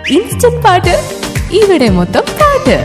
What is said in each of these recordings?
instant പാട്ട് ഇവിടെ മൊത്തം പാട്ട്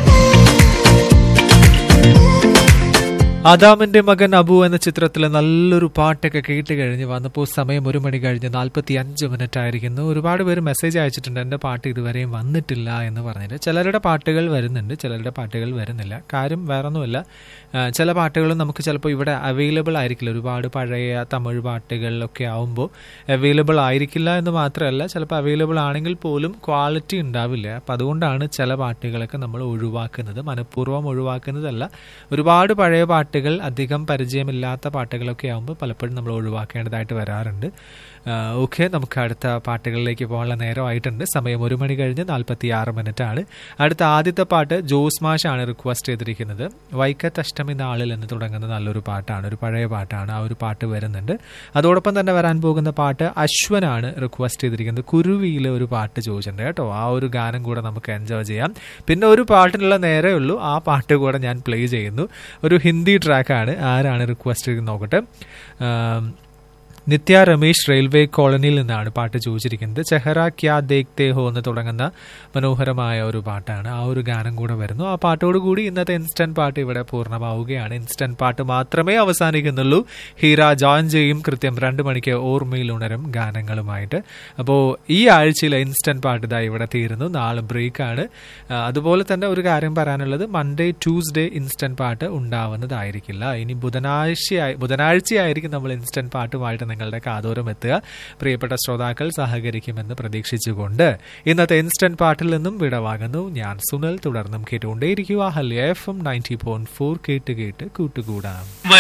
ആദാമിന്റെ മകൻ അബു എന്ന ചിത്രത്തിലെ നല്ലൊരു പാട്ടൊക്കെ കേട്ട് കഴിഞ്ഞ് വന്നപ്പോൾ സമയം ഒരു മണി കഴിഞ്ഞ് നാൽപ്പത്തി അഞ്ച് മിനിറ്റ് ആയിരിക്കുന്നു ഒരുപാട് പേര് മെസ്സേജ് അയച്ചിട്ടുണ്ട് എൻ്റെ പാട്ട് ഇതുവരെയും വന്നിട്ടില്ല എന്ന് പറഞ്ഞിട്ട് ചിലരുടെ പാട്ടുകൾ വരുന്നുണ്ട് ചിലരുടെ പാട്ടുകൾ വരുന്നില്ല കാര്യം വേറൊന്നുമില്ല ആ, ചില പാട്ടുകൾ നമുക്ക് ചിലപ്പോൾ ഇവിടെ അവൈലബിൾ ആയിരിക്കില്ല ഒരുപാട് പഴയ തമിഴ് പാട്ടുകളിലൊക്കെ ആവുമ്പോൾ അവൈലബിൾ ആയിരിക്കില്ല എന്ന് മാത്രമല്ല ചിലപ്പോൾ അവൈലബിൾ ആണെങ്കിൽ പോലും ക്വാളിറ്റി ഉണ്ടാവില്ല അപ്പം അതുകൊണ്ടാണ് ചില പാട്ടുകളൊക്കെ നമ്മൾ ഒഴിവാക്കുന്നത് മനഃപൂർവ്വം ഒഴിവാക്കുന്നതല്ല ഒരുപാട് പഴയ പാട്ടുകൾ അധികം പരിചയമില്ലാത്ത പാട്ടുകളൊക്കെ ആകുമ്പോൾ പലപ്പോഴും നമ്മൾ ഒഴിവാക്കേണ്ടതായിട്ട് വരാറുണ്ട് ഓക്കെ നമുക്ക് അടുത്ത പാട്ടുകളിലേക്ക് പോകാനുള്ള നേരമായിട്ടുണ്ട് സമയം ഒരു മണി കഴിഞ്ഞ് നാൽപ്പത്തി ആറ് മിനിറ്റ് ആണ് അടുത്ത ആദ്യത്തെ പാട്ട് ജോസ് മാഷാണ് റിക്വസ്റ്റ് ചെയ്തിരിക്കുന്നത് വൈക്കത്ത് അഷ്ടമി നാളിൽ എന്ന് തുടങ്ങുന്ന നല്ലൊരു പാട്ടാണ് ഒരു പഴയ പാട്ടാണ് ആ ഒരു പാട്ട് വരുന്നുണ്ട് അതോടൊപ്പം തന്നെ വരാൻ പോകുന്ന പാട്ട് അശ്വനാണ് റിക്വസ്റ്റ് ചെയ്തിരിക്കുന്നത് കുരുവിയിലെ ഒരു പാട്ട് ചോദിച്ചിട്ടുണ്ട് കേട്ടോ ആ ഒരു ഗാനം കൂടെ നമുക്ക് എൻജോയ് ചെയ്യാം പിന്നെ ഒരു പാട്ടിനുള്ള നേരേ ഉള്ളൂ ആ പാട്ട് കൂടെ ഞാൻ പ്ലേ ചെയ്യുന്നു ഒരു ഹിന്ദി ട്രാക്കാണ് ആരാണ് റിക്വസ്റ്റ് ചെയ്ത് നോക്കട്ടെ ആം, നിത്യ രമേശ് റെയിൽവേ കോളനിയിൽ നിന്നാണ് പാട്ട് ചോദിച്ചിരിക്കുന്നത് ചെഹറ ക്യാ ദേഖ്തേ ഹോ എന്ന് തുടങ്ങുന്ന മനോഹരമായ ഒരു പാട്ടാണ് ആ ഒരു ഗാനം കൂടെ വരുന്നു ആ പാട്ടോട് കൂടി ഇന്നത്തെ ഇൻസ്റ്റന്റ് പാട്ട് ഇവിടെ പൂർണ്ണമാവുകയാണ് ഇൻസ്റ്റന്റ് പാട്ട് മാത്രമേ അവസാനിക്കുന്നുള്ളൂ ഹീര ജോയിൻ ചെയ്യും കൃത്യം രണ്ട് മണിക്ക് ഓർമ്മയിൽ ഉണരും ഗാനങ്ങളുമായിട്ട് അപ്പോൾ ഈ ആഴ്ചയിലെ ഇൻസ്റ്റന്റ് പാട്ട് ഇതാ ഇവിടെ തീരുന്നു നാളെ ബ്രേക്കാണ് അതുപോലെ തന്നെ ഒരു കാര്യം പറയാനുള്ളത് മൺഡേ ട്യൂസ്ഡേ ഇൻസ്റ്റന്റ് പാട്ട് ഉണ്ടാവുന്നതായിരിക്കില്ല ഇനി ബുധനാഴ്ചയായി ബുധനാഴ്ചയായിരിക്കും നമ്മൾ ഇൻസ്റ്റന്റ് പാട്ടുമായിട്ട് നിങ്ങളുടെ കാതോരം എത്തുക പ്രിയപ്പെട്ട ശ്രോതാക്കൾ സഹകരിക്കുമെന്ന് പ്രതീക്ഷിച്ചുകൊണ്ട് ഇന്നത്തെ ഇൻസ്റ്റന്റ് പാട്ടിൽ നിന്നും വിടവാങ്ങുന്നു ഞാൻ സുനൽ തുടർന്നും കേട്ടുകൊണ്ടേയിരിക്കുക ഹല്യ F M ninety point four കേട്ട് കേട്ട് കൂട്ടുകൂടാം